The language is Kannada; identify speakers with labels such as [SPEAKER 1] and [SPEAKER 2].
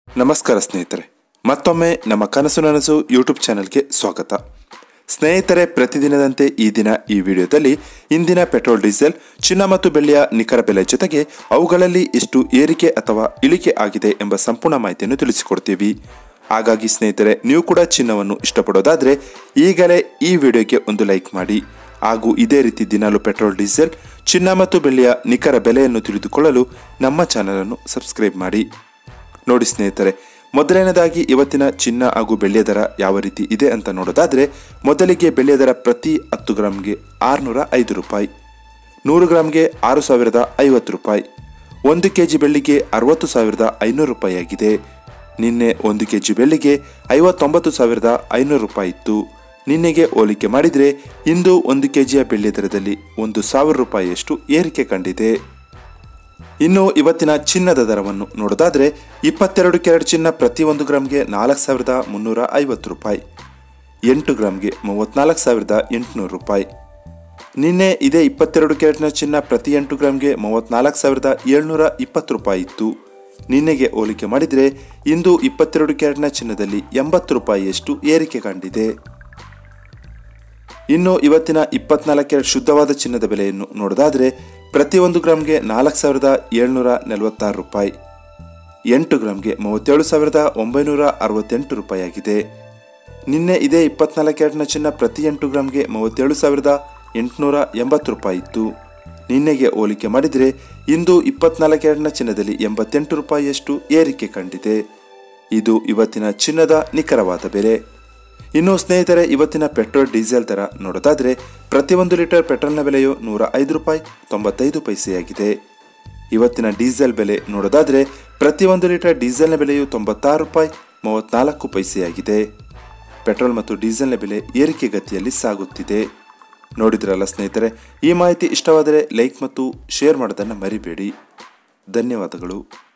[SPEAKER 1] ನಮಸ್ಕಾರ ಸ್ನೇಹಿತರೆ ಮತ್ತೊಮ್ಮೆ ನಮ್ಮ ಕನಸು ನನಸು ಯೂಟ್ಯೂಬ್ ಚಾನೆಲ್ಗೆ ಸ್ವಾಗತ ಸ್ನೇಹಿತರೆ ಪ್ರತಿದಿನದಂತೆ ಈ ದಿನ ಈ ವಿಡಿಯೋದಲ್ಲಿ ಇಂದಿನ ಪೆಟ್ರೋಲ್ ಡೀಸೆಲ್ ಚಿನ್ನ ಮತ್ತು ಬೆಳ್ಳಿಯ ನಿಖರ ಬೆಲೆ ಜೊತೆಗೆ ಅವುಗಳಲ್ಲಿ ಎಷ್ಟು ಏರಿಕೆ ಅಥವಾ ಇಳಿಕೆ ಆಗಿದೆ ಎಂಬ ಸಂಪೂರ್ಣ ಮಾಹಿತಿಯನ್ನು ತಿಳಿಸಿಕೊಡ್ತೀವಿ ಹಾಗಾಗಿ ಸ್ನೇಹಿತರೆ ನೀವು ಕೂಡ ಚಿನ್ನವನ್ನು ಇಷ್ಟಪಡೋದಾದರೆ ಈಗಲೇ ಈ ವಿಡಿಯೋಗೆ ಒಂದು ಲೈಕ್ ಮಾಡಿ ಹಾಗೂ ಇದೇ ರೀತಿ ದಿನಾಲು ಪೆಟ್ರೋಲ್ ಡೀಸೆಲ್ ಚಿನ್ನ ಮತ್ತು ಬೆಳ್ಳಿಯ ನಿಖರ ಬೆಲೆಯನ್ನು ತಿಳಿದುಕೊಳ್ಳಲು ನಮ್ಮ ಚಾನಲನ್ನು ಸಬ್ಸ್ಕ್ರೈಬ್ ಮಾಡಿ ನೋಡಿ ಸ್ನೇಹಿತರೆ ಮೊದಲನೇದಾಗಿ ಇವತ್ತಿನ ಚಿನ್ನ ಹಾಗೂ ಬೆಳ್ಳಿಯ ದರ ಯಾವ ರೀತಿ ಇದೆ ಅಂತ ನೋಡೋದಾದ್ರೆ ಮೊದಲಿಗೆ ಬೆಳ್ಳಿಯ ದರ ಪ್ರತಿ ಹತ್ತು ಗ್ರಾಮ್ಗೆ ಆರುನೂರ ಐದು ರೂಪಾಯಿ ನೂರು ಗ್ರಾಮ್ಗೆ ಆರು ಸಾವಿರದ ಐವತ್ತು ರೂಪಾಯಿ ಒಂದು ಕೆ ಜಿ ಬೆಳ್ಳಿಗೆ ಅರವತ್ತು ಸಾವಿರದ ಐನೂರು ರೂಪಾಯಿ ಆಗಿದೆ ನಿನ್ನೆ ಒಂದು ಕೆ ಜಿ ಬೆಳ್ಳಿಗೆ ಐವತ್ತೊಂಬತ್ತು ಸಾವಿರದ ಐನೂರು ರೂಪಾಯಿ ಇತ್ತು ನಿನ್ನೆಗೆ ಹೋಲಿಕೆ ಮಾಡಿದರೆ ಇಂದು ಒಂದು ಕೆ ಜಿಯ ಬೆಳ್ಳಿಯ ದರದಲ್ಲಿ ಒಂದು ಸಾವಿರ ರೂಪಾಯಿಯಷ್ಟು ಏರಿಕೆ ಕಂಡಿದೆ ಇನ್ನು ಇವತ್ತಿನ ಚಿನ್ನದ ದರವನ್ನು ನೋಡೋದಾದ್ರೆ ಇಪ್ಪತ್ತೆರಡು ಕ್ಯಾರೆಟ್ ಚಿನ್ನ ಪ್ರತಿ ಒಂದು ಗ್ರಾಮ್ಗೆ ನಾಲ್ಕು ಸಾವಿರದ ಮುನ್ನೂರ ಐವತ್ತು ರೂಪಾಯಿ ಎಂಟು ಗ್ರಾಮ್ಗೆ ಮೂವತ್ನಾಲ್ಕು ಸಾವಿರದ ಎಂಟುನೂರು ರೂಪಾಯಿ ನಿನ್ನೆ ಇದೇ ಇಪ್ಪತ್ತೆರಡು ಕ್ಯಾರೆಟ್ನ ಚಿನ್ನ ಪ್ರತಿ ಎಂಟು ಗ್ರಾಮ್ಗೆ ಮೂವತ್ನಾಲ್ಕು ಸಾವಿರದ ಏಳ್ನೂರ ಇಪ್ಪತ್ತು ರೂಪಾಯಿ ಇತ್ತು ನಿನ್ನೆಗೆ ಹೋಲಿಕೆ ಮಾಡಿದರೆ ಇಂದು ಇಪ್ಪತ್ತೆರಡು ಕ್ಯಾರೆಟ್ನ ಚಿನ್ನದಲ್ಲಿ ಎಂಬತ್ತು ರೂಪಾಯಿಯಷ್ಟು ಏರಿಕೆ ಕಂಡಿದೆ ಇನ್ನು ಇವತ್ತಿನ ಇಪ್ಪತ್ನಾಲ್ಕು ಕ್ಯಾರೆಟ್ ಶುದ್ಧವಾದ ಚಿನ್ನದ ಬೆಲೆಯನ್ನು ನೋಡೋದಾದರೆ ಪ್ರತಿಯೊಂದು ಗ್ರಾಮ್ಗೆ ನಾಲ್ಕು ಸಾವಿರದ ಏಳ್ನೂರ ನಲವತ್ತಾರು ರೂಪಾಯಿ ಎಂಟು ಗ್ರಾಮ್ಗೆ ಮೂವತ್ತೇಳು ಸಾವಿರದ ಒಂಬೈನೂರ ಅರವತ್ತೆಂಟು ರೂಪಾಯಿ ಆಗಿದೆ ನಿನ್ನೆ ಇದೇ ಇಪ್ಪತ್ನಾಲ್ಕು ಕ್ಯಾರೆಟ್ನ ಚಿನ್ನ ಪ್ರತಿ ಎಂಟು ಗ್ರಾಮ್ಗೆ ಮೂವತ್ತೇಳು ಸಾವಿರದ ಎಂಟುನೂರ ಎಂಬತ್ತು ರೂಪಾಯಿ ಇತ್ತು ನಿನ್ನೆಗೆ ಹೋಲಿಕೆ ಮಾಡಿದರೆ ಇಂದು ಇಪ್ಪತ್ನಾಲ್ಕು ಕ್ಯಾರೆಟ್ನ ಚಿನ್ನದಲ್ಲಿ ಎಂಬತ್ತೆಂಟು ರೂಪಾಯಿಯಷ್ಟು ಏರಿಕೆ ಕಂಡಿದೆ ಇದು ಇವತ್ತಿನ ಚಿನ್ನದ ನಿಖರವಾದ ಬೆಲೆ ಇನ್ನು ಸ್ನೇಹಿತರೆ ಇವತ್ತಿನ ಪೆಟ್ರೋಲ್ ಡೀಸೆಲ್ ದರ ನೋಡೋದಾದ್ರೆ ಪ್ರತಿಯೊಂದು ಲೀಟರ್ ಪೆಟ್ರೋಲ್ನ ಬೆಲೆಯು ನೂರ ಐದು ರೂಪಾಯಿ ತೊಂಬತ್ತೈದು ಪೈಸೆಯಾಗಿದೆ ಇವತ್ತಿನ ಡೀಸೆಲ್ ಬೆಲೆ ನೋಡೋದಾದ್ರೆ ಪ್ರತಿಯೊಂದು ಲೀಟರ್ ಡೀಸೆಲ್ನ ಬೆಲೆಯು ತೊಂಬತ್ತಾರು ರೂಪಾಯಿ ಮೂವತ್ನಾಲ್ಕು ಪೈಸೆಯಾಗಿದೆ ಪೆಟ್ರೋಲ್ ಮತ್ತು ಡೀಸೆಲ್ನ ಬೆಲೆ ಏರಿಕೆ ಗತಿಯಲ್ಲಿ ಸಾಗುತ್ತಿದೆ ನೋಡಿದ್ರಲ್ಲ ಸ್ನೇಹಿತರೆ ಈ ಮಾಹಿತಿ ಇಷ್ಟವಾದರೆ ಲೈಕ್ ಮತ್ತು ಶೇರ್ ಮಾಡೋದನ್ನು ಮರಿಬೇಡಿ ಧನ್ಯವಾದಗಳು